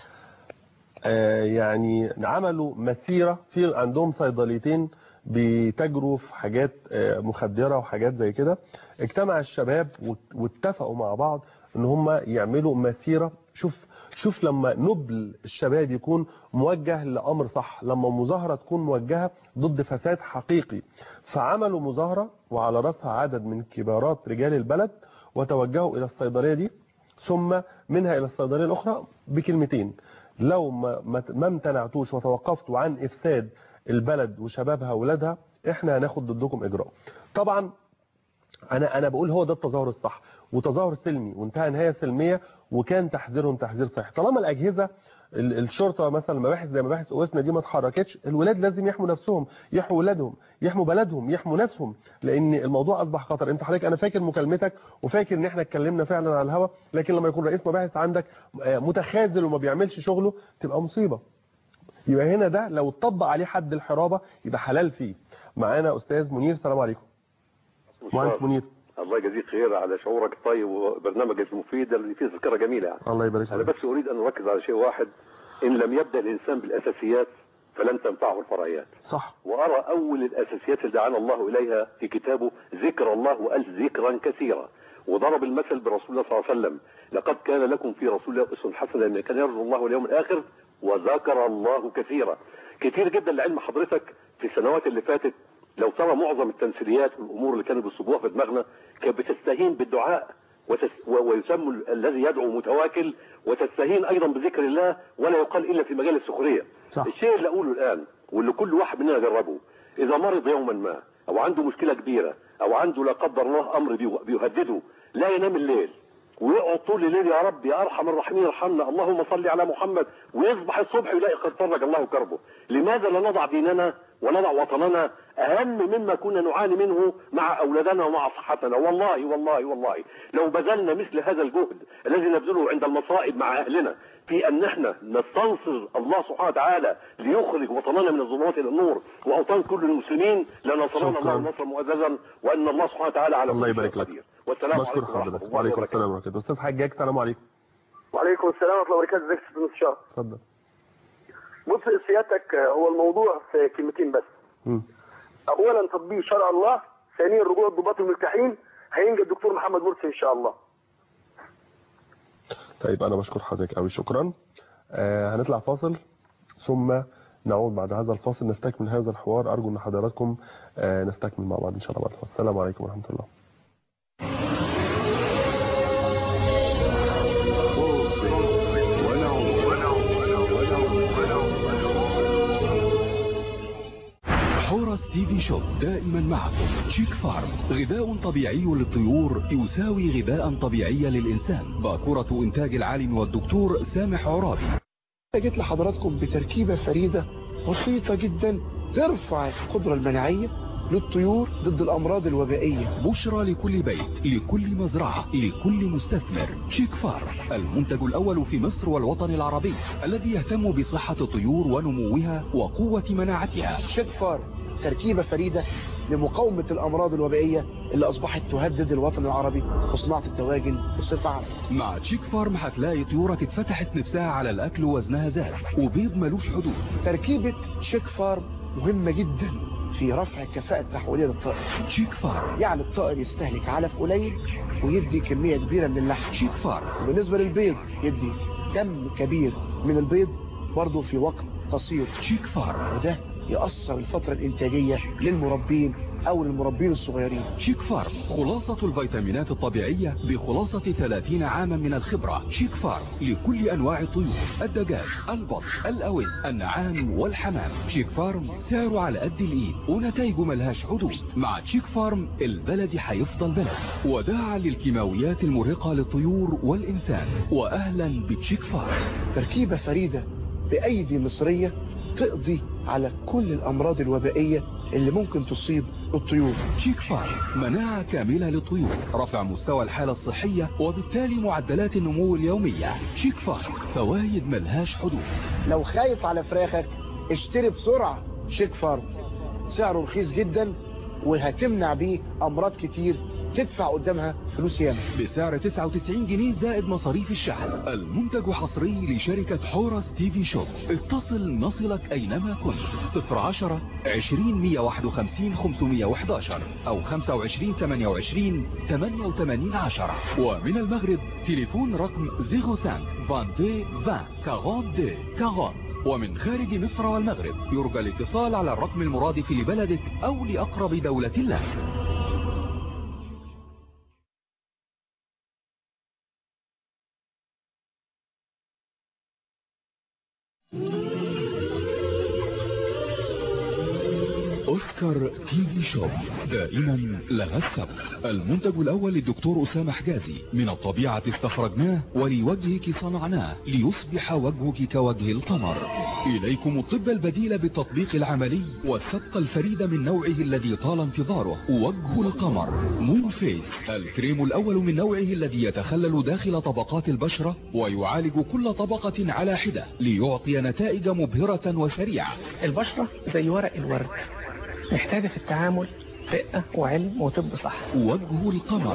آه، يعني عملوا مسيرة في عندهم صيدليتين بيتاجروا في حاجات آه، مخدرة وحاجات زي كده اجتمع الشباب وات- واتفقوا مع بعض ان هم يعملوا مسيرة شوف شوف لما نبل الشباب يكون موجه لأمر صح لما مظاهرة تكون موجهة ضد فساد حقيقي فعملوا مظاهرة وعلى رأسها عدد من كبارات رجال البلد وتوجهوا إلى الصيدلية دي ثم منها إلى الصيدلية الأخرى بكلمتين لو ما, ما ما امتنعتوش وتوقفتوا عن إفساد البلد وشبابها وولادها احنا هناخد ضدكم إجراء طبعا انا انا بقول هو ده التظاهر الصح وتظاهر سلمي وانتهى نهايه سلميه وكان تحذيرهم تحذير صحيح طالما الاجهزه ال- الشرطه مثلا مباحث زي مباحث اوسنا دي ما اتحركتش الولاد لازم يحموا نفسهم يحموا ولادهم يحموا بلدهم يحموا ناسهم لان الموضوع اصبح خطر انت حضرتك انا فاكر مكالمتك وفاكر ان احنا اتكلمنا فعلا على الهوا لكن لما يكون رئيس مباحث عندك آه، متخاذل وما بيعملش شغله تبقى مصيبه يبقى هنا ده لو اتطبق عليه حد الحرابه يبقى حلال فيه معانا استاذ منير السلام عليكم مهندس منير الله يجزيك خير على شعورك الطيب وبرنامجك المفيد اللي فيه ذكرى جميله يعني. الله يبارك انا فيك بس اريد ان اركز على شيء واحد ان لم يبدا الانسان بالاساسيات فلن تنفعه الفرعيات صح وارى اول الاساسيات اللي دعانا الله اليها في كتابه ذكر الله والف ذكرا كثيرا وضرب المثل برسول الله صلى الله عليه وسلم لقد كان لكم في رسول الله اسوه حسنه لمن كان يرجو الله واليوم الاخر وذكر الله كثيرا كتير جدا لعلم حضرتك في السنوات اللي فاتت لو ترى معظم التمثيليات والامور اللي كانوا بيصبوها في دماغنا كانت بتستهين بالدعاء وتس و- ويسمى ال- الذي يدعو متواكل وتستهين ايضا بذكر الله ولا يقال الا في مجال السخريه صح. الشيء اللي اقوله الان واللي كل واحد مننا جربه اذا مرض يوما ما او عنده مشكله كبيره او عنده لا قدر الله امر بيه- بيهدده لا ينام الليل ويقعد طول الليل يا رب يا ارحم الراحمين ارحمنا اللهم صل على محمد ويصبح الصبح يلاقي قد فرج الله كربه لماذا لا نضع ديننا ونضع وطننا اهم مما كنا نعاني منه مع اولادنا ومع صحتنا والله والله والله لو بذلنا مثل هذا الجهد الذي نبذله عند المصائب مع اهلنا في ان احنا نستنصر الله سبحانه وتعالى ليخرج وطننا من الظلمات الى النور واوطان كل المسلمين لنصرنا شكراً. الله نصرا مؤززا وان الله سبحانه وتعالى على الله كل شيء يبارك لك. قدير والسلام بشكر عليكم ورحمه حضرتك الله وعليكم وبركاته السلام ورحمه الله استاذ حجاج السلام عليكم وعليكم السلام ورحمه الله وبركاته ازيك يا استاذ مستشار اتفضل بص سيادتك آه، هو الموضوع في كلمتين بس مم. اولا تطبيق شرع الله ثانيا رجوع الضباط الملتحين هينجى الدكتور محمد مرسي ان شاء الله طيب انا بشكر حضرتك قوي شكرا آه هنطلع فاصل ثم نعود بعد هذا الفاصل نستكمل هذا الحوار ارجو ان حضراتكم آه نستكمل مع بعض ان شاء الله بعد الفاصل السلام عليكم ورحمه الله حورس تي في شوب دائما معكم شيك فارم غذاء طبيعي للطيور يساوي غذاء طبيعي للإنسان باكورة إنتاج العالم والدكتور سامح عرابي جيت لحضراتكم بتركيبة فريدة بسيطة جدا ترفع القدرة المناعية للطيور ضد الأمراض الوبائية بشرى لكل بيت لكل مزرعة لكل مستثمر شيك فارم المنتج الأول في مصر والوطن العربي الذي يهتم بصحة الطيور ونموها وقوة مناعتها شيك فارم تركيبة فريدة لمقاومة الأمراض الوبائية اللي أصبحت تهدد الوطن العربي وصناعة الدواجن بصفة عامة مع تشيك فارم هتلاقي طيورك اتفتحت نفسها على الأكل ووزنها زاد وبيض ملوش حدود تركيبة شيك فارم مهمة جدا في رفع الكفاءة التحويلية للطائر شيك فارم يعني الطائر يستهلك علف قليل ويدي كمية كبيرة من اللحم شيك فارم وبالنسبة للبيض يدي كم كبير من البيض برضه في وقت قصير شيك فارم وده يأثر الفترة الإنتاجية للمربين أو للمربين الصغيرين شيك فارم خلاصة الفيتامينات الطبيعية بخلاصة 30 عاما من الخبرة شيك فارم لكل أنواع الطيور الدجاج البط الأوز النعام والحمام شيك فارم سعره على قد الإيد ونتائجه ملهاش حدود مع شيك فارم البلد هيفضل بلد وداعا للكيماويات المرهقة للطيور والإنسان وأهلا بتشيك فارم تركيبة فريدة بأيدي مصرية تقضي على كل الأمراض الوبائية اللي ممكن تصيب الطيور شيك فارم مناعة كاملة للطيور رفع مستوى الحالة الصحية وبالتالي معدلات النمو اليومية شيك فارم فوايد ملهاش حدود لو خايف على فراخك اشتري بسرعة شيك فارم سعره رخيص جدا وهتمنع بيه أمراض كتير تدفع قدامها فلوس ياما بسعر 99 جنيه زائد مصاريف الشحن المنتج حصري لشركة حورس تي في شوب اتصل نصلك أينما كنت 010 20 151 511 أو 25 28 88 10 ومن المغرب تليفون رقم 05 22 20 42 40 ومن خارج مصر والمغرب يرجى الاتصال على الرقم المرادف لبلدك أو لأقرب دولة لك أوسكار تي في شوب دائما لها السبق المنتج الأول للدكتور أسامة حجازي من الطبيعة استخرجناه ولوجهك صنعناه ليصبح وجهك كوجه القمر إليكم الطب البديل بالتطبيق العملي والسبق الفريد من نوعه الذي طال انتظاره وجه القمر مون فيس الكريم الأول من نوعه الذي يتخلل داخل طبقات البشرة ويعالج كل طبقة على حدة ليعطي نتائج مبهرة وسريعة البشرة زي ورق الورد محتاجة في التعامل رقة وعلم وطب صح وجه القمر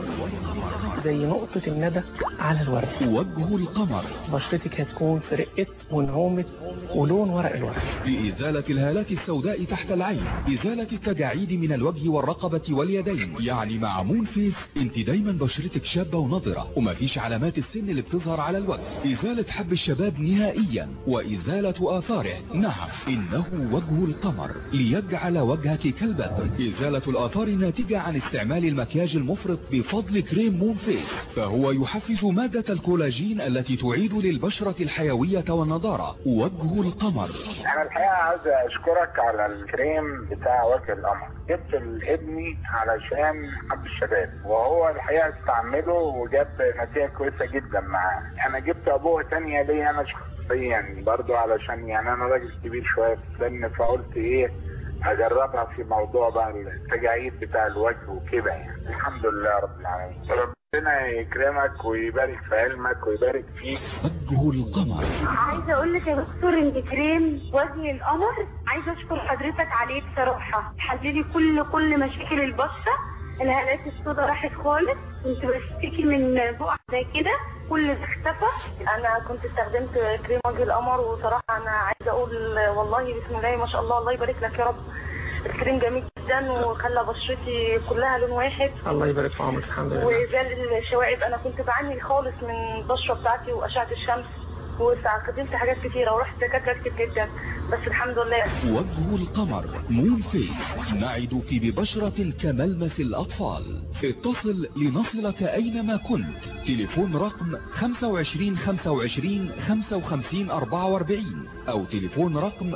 زي نقطة الندى على الورد وجه القمر بشرتك هتكون في رقة ونعومة ولون ورق الورد لإزالة الهالات السوداء تحت العين إزالة التجاعيد من الوجه والرقبة واليدين يعني مع مون فيس انت دايما بشرتك شابة ونضرة ومفيش علامات السن اللي بتظهر على الوجه إزالة حب الشباب نهائيا وإزالة آثاره نعم إنه وجه القمر ليجعل وجهك كالبدر إزالة الآثار الناتجة عن استعمال المكياج المفرط بفضل كريم مون فيس فهو يحفز مادة الكولاجين التي تعيد للبشرة الحيوية والنضارة وجه القمر انا الحقيقه عايز اشكرك على الكريم بتاع وجه القمر جبت لابني علشان حب الشباب وهو الحقيقه استعمله وجاب نتيجه كويسه جدا معاه انا جبت ابوه تانية ليا انا شخصيا برضو علشان يعني انا راجل كبير شويه في السن فقلت ايه اجربها في موضوع بقى التجاعيد بتاع الوجه وكده يعني الحمد لله رب العالمين ربنا يكرمك ويبارك في علمك ويبارك فيك وجه القمر عايزه اقول لك يا دكتور ان كريم وجه القمر عايزه اشكر حضرتك عليه بصراحه حللي كل كل مشاكل البشره الهالات السوداء راحت خالص كنت بشتكي من بقع زي كده كل ده اختفى انا كنت استخدمت كريم وجه القمر وصراحه انا عايزه اقول والله بسم الله ما شاء الله الله يبارك لك يا رب الكريم جميل جدا وخلى بشرتي كلها لون واحد الله يبارك في عمرك الحمد لله وزال الشوائب انا كنت بعاني خالص من البشره بتاعتي واشعه الشمس واستخدمت حاجات كتيره ورحت دكاتره كتير جدا بس الحمد لله وجه القمر مون فيس نعدك ببشرة كملمس الأطفال اتصل لنصلك أينما كنت تليفون رقم 25 25 55 44 أو تليفون رقم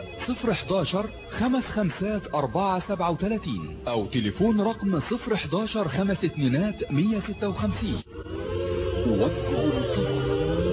011 خمس خمسات 4 37 أو تليفون رقم 011 خمس اتنينات 156 وجه القمر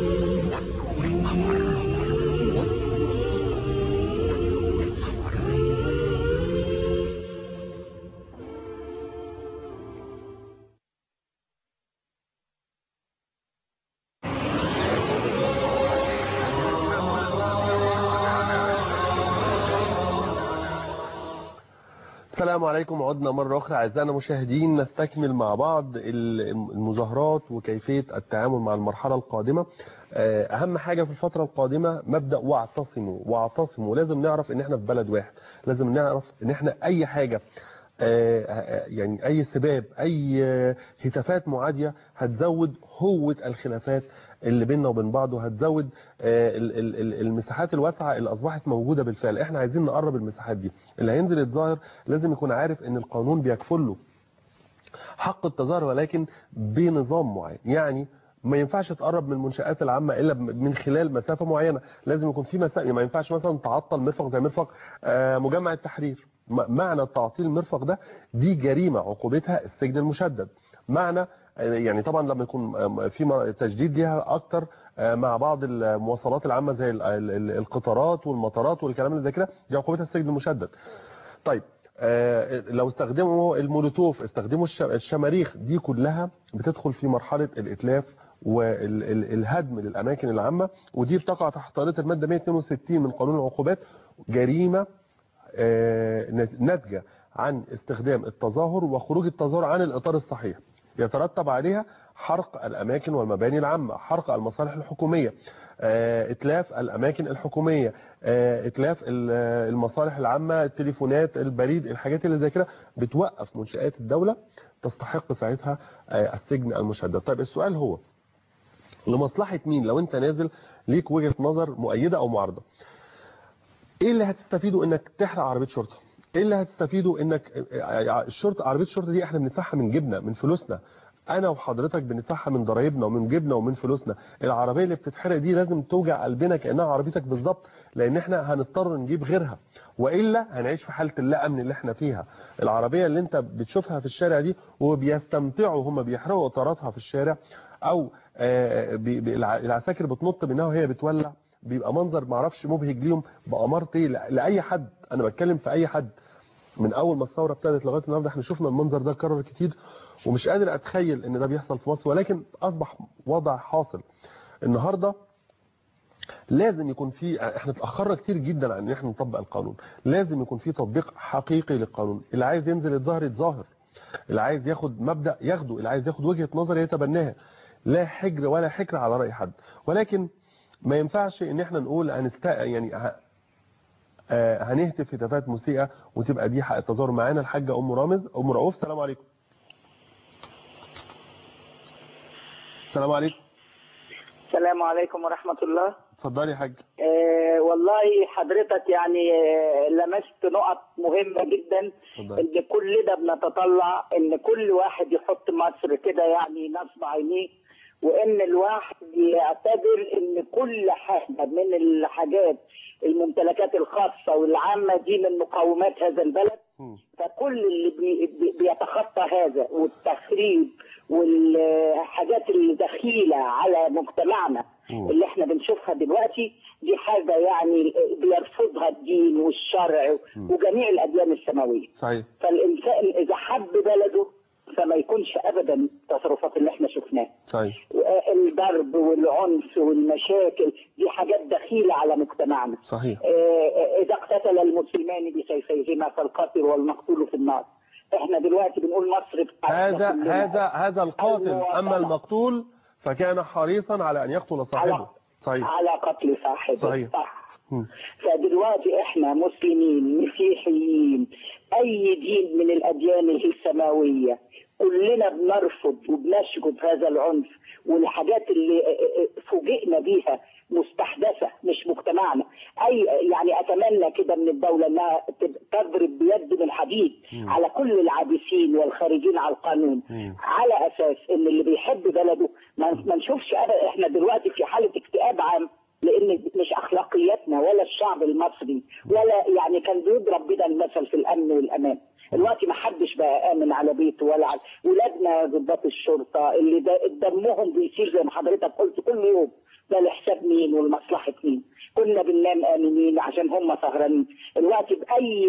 السلام عليكم عدنا مرة أخرى أعزائنا المشاهدين نستكمل مع بعض المظاهرات وكيفية التعامل مع المرحلة القادمة أهم حاجة في الفترة القادمة مبدأ واعتصموا واعتصموا لازم نعرف إن إحنا في بلد واحد لازم نعرف إن إحنا أي حاجة يعني أي سباب أي هتافات معادية هتزود هوة الخلافات اللي بيننا وبين بعض وهتزود المساحات الواسعة اللي أصبحت موجودة بالفعل احنا عايزين نقرب المساحات دي اللي هينزل يتظاهر لازم يكون عارف ان القانون بيكفل له حق التظاهر ولكن بنظام معين يعني ما ينفعش تقرب من المنشآت العامة إلا من خلال مسافة معينة لازم يكون في مسافة ما ينفعش مثلا تعطل مرفق زي مرفق مجمع التحرير معنى تعطيل المرفق ده دي جريمة عقوبتها السجن المشدد معنى يعني طبعا لما يكون في تجديد ليها اكتر مع بعض المواصلات العامه زي القطارات والمطارات والكلام اللي زي كده دي عقوبتها السجن المشدد طيب لو استخدموا المولوتوف استخدموا الشماريخ دي كلها بتدخل في مرحله الاتلاف والهدم للاماكن العامه ودي بتقع تحت طائله الماده 162 من قانون العقوبات جريمه ناتجه عن استخدام التظاهر وخروج التظاهر عن الاطار الصحيح يترتب عليها حرق الأماكن والمباني العامة حرق المصالح الحكومية اتلاف الأماكن الحكومية اتلاف المصالح العامة التليفونات البريد الحاجات اللي زي كده بتوقف منشآت الدولة تستحق ساعتها السجن المشدد طيب السؤال هو لمصلحة مين لو انت نازل ليك وجهة نظر مؤيدة او معارضة ايه اللي هتستفيده انك تحرق عربية شرطة ايه اللي هتستفيده انك الشرطه عربيه الشرطه دي احنا بندفعها من جيبنا من فلوسنا انا وحضرتك بندفعها من ضرايبنا ومن جيبنا ومن فلوسنا العربيه اللي بتتحرق دي لازم توجع قلبنا كانها عربيتك بالظبط لان احنا هنضطر نجيب غيرها والا هنعيش في حاله اللا امن اللي احنا فيها العربيه اللي انت بتشوفها في الشارع دي وبيستمتعوا هم بيحرقوا اطاراتها في الشارع او العساكر بتنط منها وهي بتولع بيبقى منظر معرفش مبهج ليهم بأمارة ايه لاي حد انا بتكلم في اي حد من اول ما الثوره ابتدت لغايه النهارده احنا شفنا المنظر ده اتكرر كتير ومش قادر اتخيل ان ده بيحصل في مصر ولكن اصبح وضع حاصل النهارده لازم يكون في احنا اتاخرنا كتير جدا عن ان احنا نطبق القانون لازم يكون في تطبيق حقيقي للقانون اللي عايز ينزل الظاهر يتظاهر اللي عايز ياخد مبدا ياخده اللي عايز ياخد وجهه نظر يتبناها لا حجر ولا حكر على راي حد ولكن ما ينفعش ان احنا نقول هنست يعني ه... آه هنهتف هتافات مسيئه وتبقى دي حق التظاهر معانا الحاجه ام رامز ام رؤوف السلام عليكم السلام عليكم السلام عليكم ورحمة الله اتفضلي يا حاج آه والله حضرتك يعني آه لمست نقط مهمة جدا اتفضلي. ان كلنا بنتطلع ان كل واحد يحط مصر كده يعني نصب عينيه وان الواحد يعتبر ان كل حاجة من الحاجات الممتلكات الخاصة والعامة دي من مقومات هذا البلد فكل اللي بي بي- بيتخطى هذا والتخريب والحاجات الدخيلة على مجتمعنا اللي احنا بنشوفها دلوقتي دي حاجة يعني بيرفضها الدين والشرع وجميع الأديان السماوية صحيح فالإنسان إذا حب بلده فما يكونش أبدا التصرفات اللي احنا شفناها صحيح الضرب والعنف والمشاكل دي حاجات دخيلة على مجتمعنا صحيح آه، إذا اقتتل المسلمان بسيفيهما فالقاتل والمقتول في النار احنا دلوقتي بنقول مصر بتاعتنا هذا كلنا. هذا هذا القاتل اما المقتول فكان حريصا على ان يقتل صاحبه صحيح على قتل صاحبه صحيح. صح مم. فدلوقتي احنا مسلمين مسيحيين اي دين من الاديان السماويه كلنا بنرفض وبنشجب هذا العنف والحاجات اللي فوجئنا بيها مستحدثه مش مجتمعنا اي يعني اتمنى كده من الدوله انها تب- تضرب بيد من حديد على كل العابثين والخارجين على القانون على اساس ان اللي بيحب بلده ما ما نشوفش أبدا احنا دلوقتي في حاله اكتئاب عام لان مش اخلاقياتنا ولا الشعب المصري ولا يعني كان بيضرب بينا المثل في الامن والامان دلوقتي ما حدش بقى امن على بيته ولا على ولادنا ضباط الشرطه اللي ده دمهم بيسيل زي ما حضرتك قلت كل يوم ده لحساب مين ولمصلحه مين كنا بننام امنين عشان هم سهرانين دلوقتي باي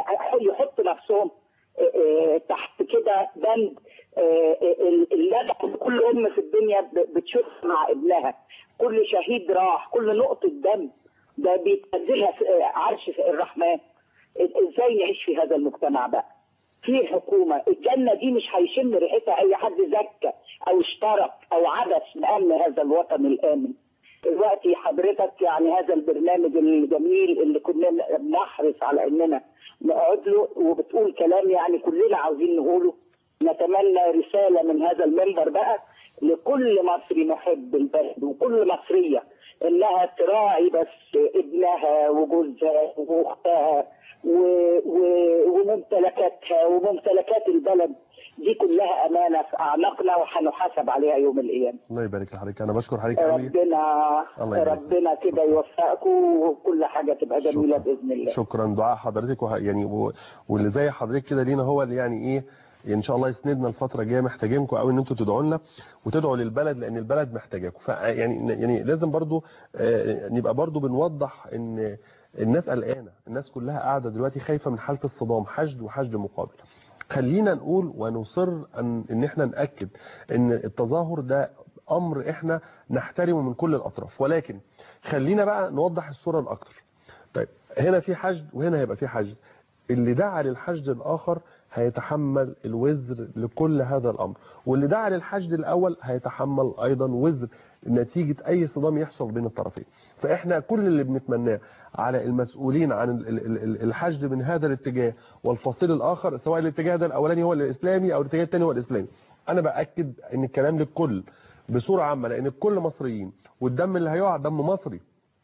يحط نفسهم آه، تحت كده بند آه، ال- اللدع كل ام في الدنيا ب- بتشوف مع ابنها كل شهيد راح كل نقطه دم ده بيتنزلها في آه، عرش الرحمن ازاي نعيش في هذا المجتمع بقى في حكومه الجنه دي مش هيشم ريحتها اي حد زكى او اشترك او عبث بامن هذا الوطن الامن دلوقتي حضرتك يعني هذا البرنامج الجميل اللي كنا بنحرص على اننا نقعد له وبتقول كلام يعني كلنا عاوزين نقوله نتمنى رساله من هذا المنبر بقى لكل مصري محب البلد وكل مصريه انها تراعي بس ابنها وجوزها واختها و- و- وممتلكاتها وممتلكات البلد دي كلها امانه في اعناقنا وهنحاسب عليها يوم القيامه الله يبارك لحضرتك انا بشكر حضرتك قوي ربنا الله يبارك. ربنا كده يوفقكم وكل حاجه تبقى جميله باذن الله شكرا دعاء حضرتك وه... يعني و... واللي زي حضرتك كده لينا هو اللي يعني ايه ان شاء الله يسندنا الفتره الجايه محتاجينكم قوي ان انتوا تدعوا لنا وتدعوا للبلد لان البلد محتاجاكم فيعني يعني لازم برضو آه، نبقى برضو بنوضح ان الناس قلقانه الناس كلها قاعده دلوقتي خايفه من حاله الصدام حشد وحشد مقابل خلينا نقول ونصر ان ان احنا ناكد ان التظاهر ده امر احنا نحترمه من كل الاطراف ولكن خلينا بقى نوضح الصوره الاكثر طيب هنا في حشد وهنا هيبقى في حشد اللي دعا للحشد الاخر هيتحمل الوزر لكل هذا الامر واللي دعا للحشد الاول هيتحمل ايضا وزر نتيجة اي صدام يحصل بين الطرفين فاحنا كل اللي بنتمناه على المسؤولين عن ال- ال- ال- الحشد من هذا الاتجاه والفصيل الاخر سواء الاتجاه ده الاولاني هو الاسلامي او الاتجاه الثاني هو الاسلامي انا باكد ان الكلام للكل بصوره عامه لان الكل مصريين والدم اللي هيقع دم مصري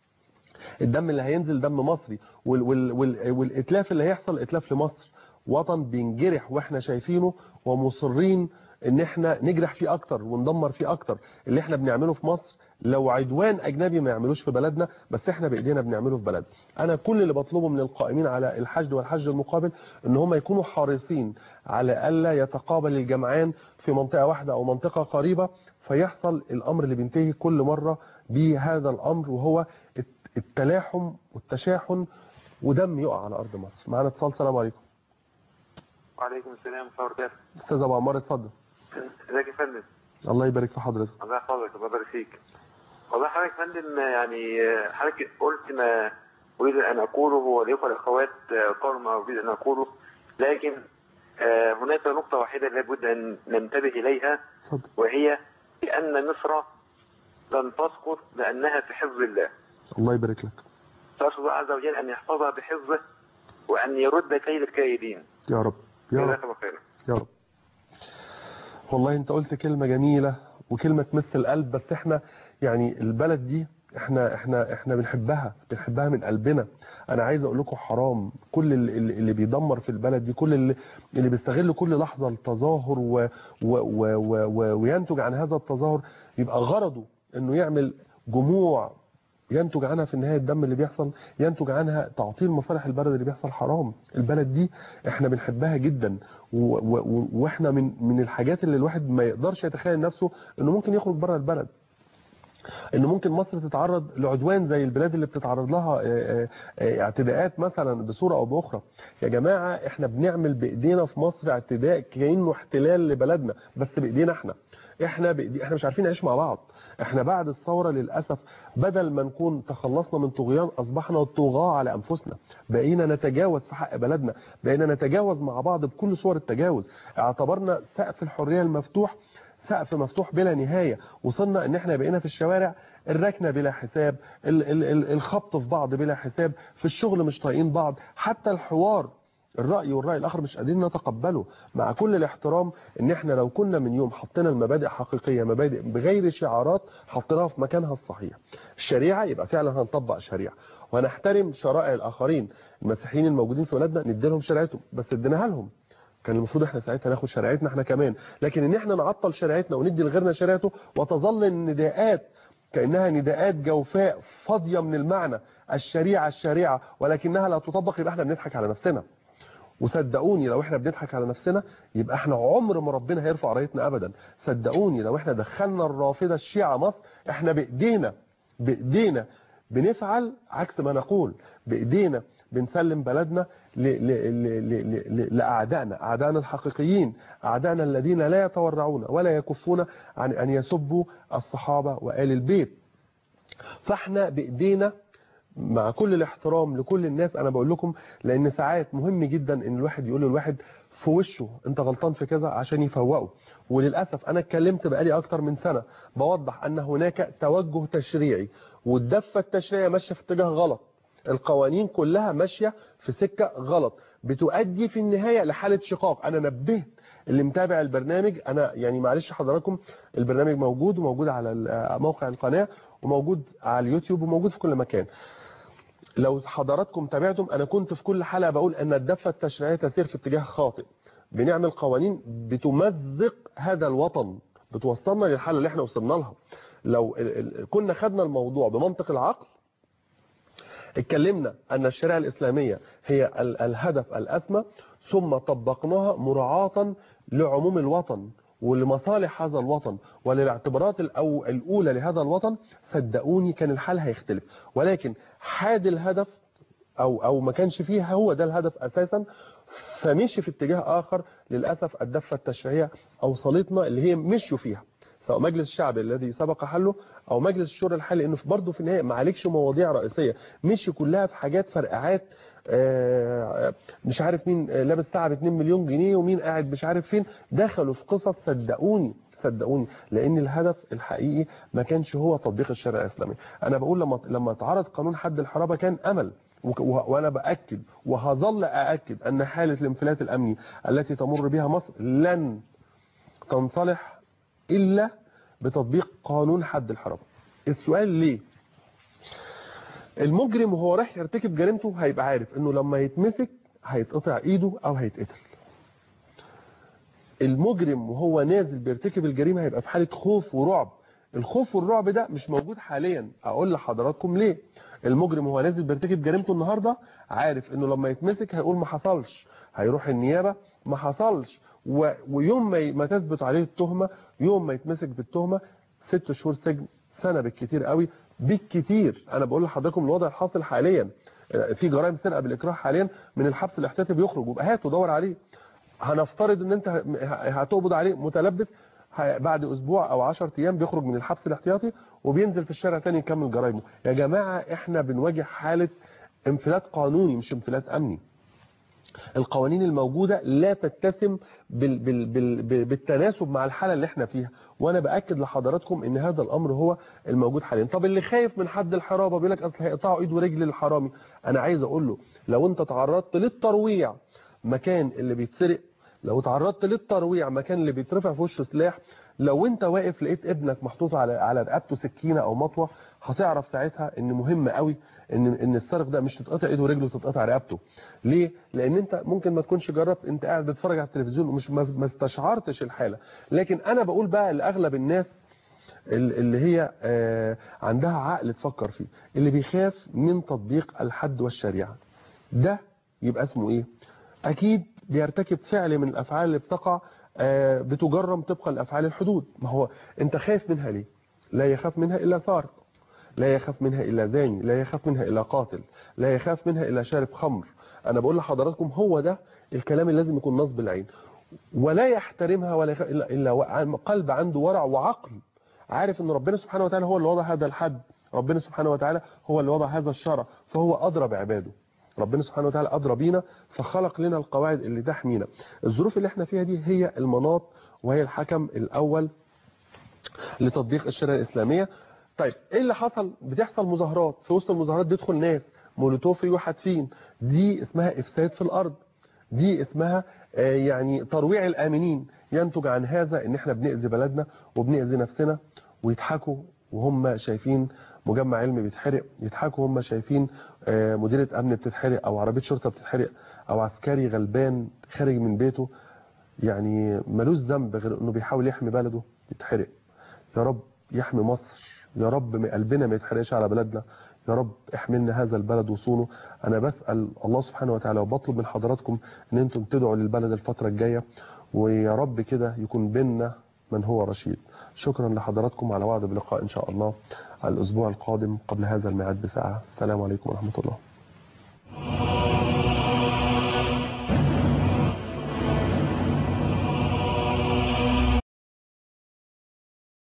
الدم اللي هينزل دم مصري وال وال وال والاتلاف اللي هيحصل اتلاف لمصر وطن بينجرح واحنا شايفينه ومصرين ان احنا نجرح فيه اكتر وندمر فيه اكتر اللي احنا بنعمله في مصر لو عدوان اجنبي ما يعملوش في بلدنا بس احنا بايدينا بنعمله في بلدنا انا كل اللي بطلبه من القائمين على الحشد والحشد المقابل ان هم يكونوا حريصين على الا يتقابل الجمعان في منطقه واحده او منطقه قريبه فيحصل الامر اللي بينتهي كل مره بهذا الامر وهو التلاحم والتشاحن ودم يقع على ارض مصر معانا اتصال السلام عليكم وعليكم السلام ورحمة الله وبركاته استاذ ابو عمار اتفضل ازيك يا فندم الله يبارك في حضرتك الله يحفظك الله يبارك فيك والله حضرتك يا فندم يعني آه، حضرتك قلت ما أريد أن أقوله والإخوة الأخوات آه، قالوا ما أريد أن أقوله لكن آه، هناك نقطة واحدة لابد أن ننتبه إليها وهي أن مصر لن تسقط لأنها في حفظ الله الله يبارك لك فأسأل الله عز وجل أن يحفظها بحفظه وأن يرد كيد الكائدين يا رب يا رب جزاك الله خيرا يا رب والله انت قلت كلمة جميلة وكلمة تمس القلب بس احنا يعني البلد دي احنا احنا احنا بنحبها بنحبها من قلبنا انا عايز اقول لكم حرام كل اللي, اللي بيدمر في البلد دي كل اللي, اللي بيستغل كل لحظة التظاهر و و و و و وينتج عن هذا التظاهر يبقى غرضه انه يعمل جموع ينتج عنها في النهاية الدم اللي بيحصل ينتج عنها تعطيل مصالح البلد اللي بيحصل حرام البلد دي احنا بنحبها جدا و- و- و- واحنا من من الحاجات اللي الواحد ما يقدرش يتخيل نفسه انه ممكن يخرج بره البلد ان ممكن مصر تتعرض لعدوان زي البلاد اللي بتتعرض لها آه، آه، اعتداءات مثلا بصورة او باخرى يا جماعة احنا بنعمل بايدينا في مصر اعتداء كأنه احتلال لبلدنا بس بايدينا احنا احنا بإيدي احنا مش عارفين نعيش مع بعض احنا بعد الثورة للأسف بدل ما نكون تخلصنا من طغيان اصبحنا طغاة على انفسنا بقينا نتجاوز في حق بلدنا بقينا نتجاوز مع بعض بكل صور التجاوز اعتبرنا سقف الحرية المفتوح سقف مفتوح بلا نهاية وصلنا ان احنا بقينا في الشوارع الركنة بلا حساب ال- ال- ال- الخبط في بعض بلا حساب في الشغل مش طايقين بعض حتى الحوار الرأي والرأي الآخر مش قادرين نتقبله مع كل الاحترام ان احنا لو كنا من يوم حطينا المبادئ حقيقية مبادئ بغير شعارات حطيناها في مكانها الصحيح الشريعة يبقى فعلا هنطبق شريعة وهنحترم شرائع الآخرين المسيحيين الموجودين في بلدنا ندي لهم شريعتهم بس اديناها لهم كان المفروض احنا ساعتها ناخد شريعتنا احنا كمان لكن ان احنا نعطل شريعتنا وندي لغيرنا شريعته وتظل النداءات كأنها نداءات جوفاء فاضية من المعنى الشريعة الشريعة ولكنها لا تطبق يبقى احنا بنضحك على نفسنا وصدقوني لو احنا بنضحك على نفسنا يبقى احنا عمر ما ربنا هيرفع رايتنا ابدا صدقوني لو احنا دخلنا الرافضه الشيعة مصر احنا بايدينا بايدينا بنفعل عكس ما نقول بايدينا بنسلم بلدنا ل- ل- ل- ل- ل- لاعدائنا اعدائنا الحقيقيين اعدائنا الذين لا يتورعون ولا يكفون عن ان يسبوا الصحابه وآل البيت فاحنا بايدينا مع كل الاحترام لكل الناس انا بقول لكم لان ساعات مهم جدا ان الواحد يقول للواحد في وشه انت غلطان في كذا عشان يفوقه وللاسف انا اتكلمت بقالي اكتر من سنه بوضح ان هناك توجه تشريعي والدفه التشريعيه ماشيه في اتجاه غلط القوانين كلها ماشيه في سكه غلط بتؤدي في النهايه لحاله شقاق انا نبهت اللي متابع البرنامج انا يعني معلش حضراتكم البرنامج موجود وموجود على ال- موقع القناه وموجود على اليوتيوب وموجود في كل مكان لو حضراتكم تابعتم انا كنت في كل حلقة بقول ان الدفة التشريعية تسير في اتجاه خاطئ بنعمل قوانين بتمزق هذا الوطن بتوصلنا للحالة اللي احنا وصلنا لها لو ال- ال- كنا خدنا الموضوع بمنطق العقل اتكلمنا ان الشريعة الاسلامية هي ال- الهدف الاسمى ثم طبقناها مراعاة لعموم الوطن ولمصالح هذا الوطن وللاعتبارات الأو الأولى لهذا الوطن صدقوني كان الحال هيختلف ولكن حاد الهدف أو, أو ما كانش فيه هو ده الهدف أساسا فمشي في اتجاه آخر للأسف الدفة التشريعية أوصلتنا اللي هي مشوا فيها سواء مجلس الشعب الذي سبق حله او مجلس الشورى الحالي لانه برضه في النهايه ما عليكش مواضيع رئيسيه مشي كلها في حاجات فرقعات آه، مش عارف مين آه، لابس ساعه ب 2 مليون جنيه ومين قاعد مش عارف فين دخلوا في قصص صدقوني صدقوني لان الهدف الحقيقي ما كانش هو تطبيق الشريعه الاسلاميه انا بقول لما لما اتعرض قانون حد الحرابه كان امل وك- و- وانا باكد وهظل ااكد ان حاله الانفلات الامني التي تمر بها مصر لن تنصلح الا بتطبيق قانون حد الحرابه السؤال ليه المجرم وهو رايح يرتكب جريمته هيبقى عارف انه لما يتمسك هيتقطع ايده او هيتقتل المجرم وهو نازل بيرتكب الجريمه هيبقى في حاله خوف ورعب الخوف والرعب ده مش موجود حاليا اقول لحضراتكم ليه المجرم وهو نازل بيرتكب جريمته النهارده عارف انه لما يتمسك هيقول ما حصلش هيروح النيابه ما حصلش و... ويوم ما, ي... ما تثبت عليه التهمه يوم ما يتمسك بالتهمه ست شهور سجن سنه بالكتير قوي بالكتير انا بقول لحضراتكم الوضع الحاصل حاليا في جرائم سرقه بالاكراه حاليا من الحبس الاحتياطي بيخرج ويبقى هاته دور عليه هنفترض ان انت هتقبض عليه متلبس ه- بعد اسبوع او 10 ايام بيخرج من الحبس الاحتياطي وبينزل في الشارع تاني يكمل جرايمه يا جماعه احنا بنواجه حاله انفلات قانوني مش انفلات امني القوانين الموجودة لا تتسم بال بال بال بالتناسب مع الحالة اللي احنا فيها وانا باكد لحضراتكم ان هذا الامر هو الموجود حاليا طب اللي خايف من حد الحرابة بيقول لك اصل هيقطعوا ايد ورجل للحرامي انا عايز اقول له لو انت تعرضت للترويع مكان اللي بيتسرق لو تعرضت للترويع مكان اللي بيترفع في وشه سلاح لو انت واقف لقيت ابنك محطوط على على رقبته سكينه او مطوه هتعرف ساعتها ان مهم قوي ان ان السارق ده مش تتقطع ايده ورجله تتقطع رقبته ليه لان انت ممكن ما تكونش جربت انت قاعد بتتفرج على التلفزيون ومش ما ما استشعرتش الحاله لكن انا بقول بقى لاغلب الناس ال- اللي هي آه، عندها عقل تفكر فيه اللي بيخاف من تطبيق الحد والشريعه ده يبقى اسمه ايه اكيد بيرتكب فعل من الافعال اللي بتقع آه، بتجرم طبقا لافعال الحدود ما هو انت خايف منها ليه لا يخاف منها الا سارق لا يخاف منها الا زاني لا يخاف منها الا قاتل لا يخاف منها الا شارب خمر انا بقول لحضراتكم هو ده الكلام اللي لازم يكون نصب العين ولا يحترمها ولا يخاف الا الا و- قلب عنده ورع وعقل عارف ان ربنا سبحانه وتعالى هو اللي وضع هذا الحد ربنا سبحانه وتعالى هو اللي وضع هذا الشرع فهو ادرى بعباده ربنا سبحانه وتعالى أدرى بينا فخلق لنا القواعد اللي تحمينا الظروف اللي احنا فيها دي هي المناط وهي الحكم الأول لتطبيق الشريعة الإسلامية طيب ايه اللي حصل بتحصل مظاهرات في وسط المظاهرات بيدخل ناس مولوتوفي وحاتفين دي اسمها إفساد في الأرض دي اسمها آه، يعني ترويع الآمنين ينتج عن هذا ان احنا بنأذي بلدنا وبنأذي نفسنا ويضحكوا وهم شايفين مجمع علمي بيتحرق يضحكوا هم شايفين آه، مديرة امن بتتحرق او عربية شرطة بتتحرق او عسكري غلبان خارج من بيته يعني ملوش ذنب غير انه بيحاول يحمي بلده يتحرق يا رب يحمي مصر يا رب ما قلبنا ما يتحرقش على بلدنا يا رب احملنا هذا البلد وصونه انا بسأل الله سبحانه وتعالى وبطلب من حضراتكم ان انتم تدعوا للبلد الفترة الجاية ويا رب كده يكون بيننا من هو رشيد شكرا لحضراتكم على وعد بلقاء ان شاء الله الاسبوع القادم قبل هذا الميعاد بساعة السلام عليكم ورحمة الله